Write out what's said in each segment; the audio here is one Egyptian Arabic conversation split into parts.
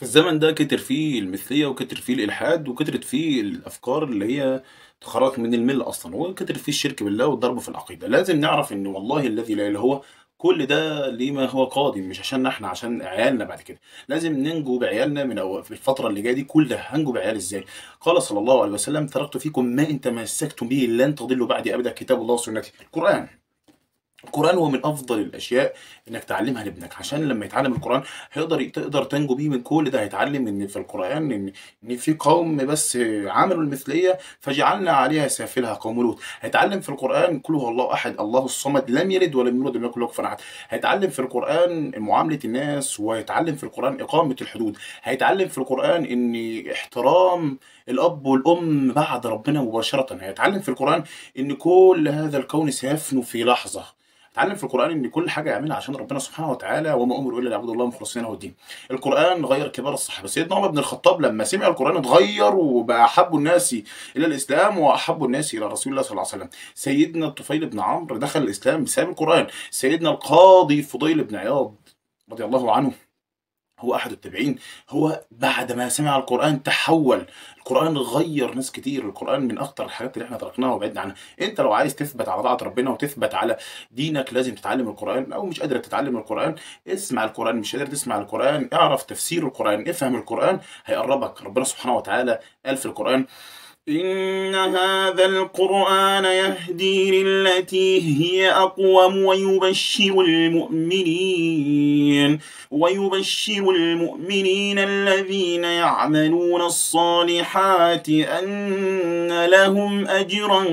في الزمن ده كتر فيه المثلية وكتر فيه الإلحاد وكترت فيه الأفكار اللي هي تخرجك من الملة أصلا وكتر فيه الشرك بالله والضرب في العقيدة لازم نعرف إن والله الذي لا إله إلا هو كل ده ليه ما هو قادم مش عشان احنا عشان عيالنا بعد كده لازم ننجو بعيالنا من أو في الفترة اللي جاية دي كل ده هنجو بعيال ازاي قال صلى الله عليه وسلم تركت فيكم ما ان تمسكتم به لن تضلوا بعدي ابدا كتاب الله وسنتي القرآن القرآن هو من أفضل الأشياء إنك تعلمها لابنك عشان لما يتعلم القرآن هيقدر تقدر تنجو بيه من كل ده هيتعلم إن في القرآن إن إن في قوم بس عملوا المثلية فجعلنا عليها سافلها قوم لوط هيتعلم في القرآن كل هو الله أحد الله الصمد لم يلد ولم يولد ولم يكن له كفوا أحد هيتعلم في القرآن معاملة الناس وهيتعلم في القرآن إقامة الحدود هيتعلم في القرآن إن احترام الأب والأم بعد ربنا مباشرة هيتعلم في القرآن إن كل هذا الكون سيفنو في لحظة اتعلم في القرآن إن كل حاجة يعملها عشان ربنا سبحانه وتعالى وما أمروا إلا ليعبدوا الله مخلصين له الدين. القرآن غير كبار الصحابة، سيدنا عمر بن الخطاب لما سمع القرآن اتغير وبقى أحب الناس إلى الإسلام وأحب الناس إلى رسول الله صلى الله عليه وسلم. سيدنا الطفيل بن عمرو دخل الإسلام بسبب القرآن، سيدنا القاضي فضيل بن عياض رضي الله عنه هو احد التابعين هو بعد ما سمع القران تحول القران غير ناس كتير القران من اخطر الحاجات اللي احنا تركناها وبعدنا عنها انت لو عايز تثبت على طاعه ربنا وتثبت على دينك لازم تتعلم القران او مش قادر تتعلم القران اسمع القران مش قادر تسمع القران اعرف تفسير القران افهم القران هيقربك ربنا سبحانه وتعالى قال في القران إن هذا القرآن يهدي للتي هي أقوم ويبشر المؤمنين ويبشر المؤمنين الذين يعملون الصالحات أن لهم أجرا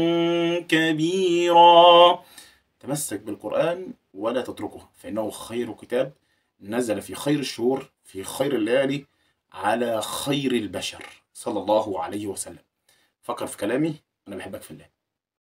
كبيرا تمسك بالقرآن ولا تتركه فإنه خير كتاب نزل في خير الشهور في خير الليالي على خير البشر صلى الله عليه وسلم فكر في كلامي انا بحبك في الله